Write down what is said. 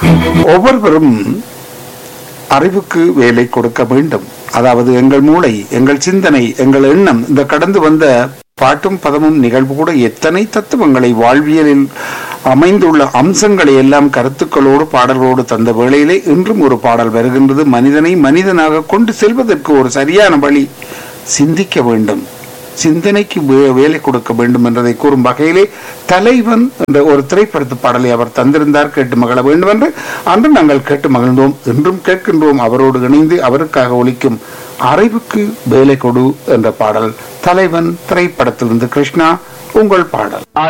ஒவ்வொருவரும் அறிவுக்கு வேலை கொடுக்க வேண்டும் அதாவது எங்கள் மூளை எங்கள் சிந்தனை எங்கள் எண்ணம் இந்த கடந்து வந்த பாட்டும் பதமும் நிகழ்வு கூட எத்தனை தத்துவங்களை வாழ்வியலில் அமைந்துள்ள அம்சங்களை எல்லாம் கருத்துக்களோடு பாடல்களோடு தந்த வேளையிலே இன்றும் ஒரு பாடல் வருகின்றது மனிதனை மனிதனாக கொண்டு செல்வதற்கு ஒரு சரியான வழி சிந்திக்க வேண்டும் சிந்தனைக்கு வே- வேலை கொடுக்க வேண்டும் என்றதை கூறும் வகையிலே தலைவன் என்ற ஒரு திரைப்படத்து பாடலை அவர் தந்திருந்தார் கேட்டு மகிழ வேண்டும் என்று அன்று நாங்கள் கேட்டு மகிழ்ந்தோம் இன்றும் கேட்கின்றோம் அவரோடு இணைந்து அவருக்காக ஒலிக்கும் அறிவுக்கு வேலை கொடு என்ற பாடல் தலைவன் திரைப்படத்திலிருந்து கிருஷ்ணா உங்கள் பாடல்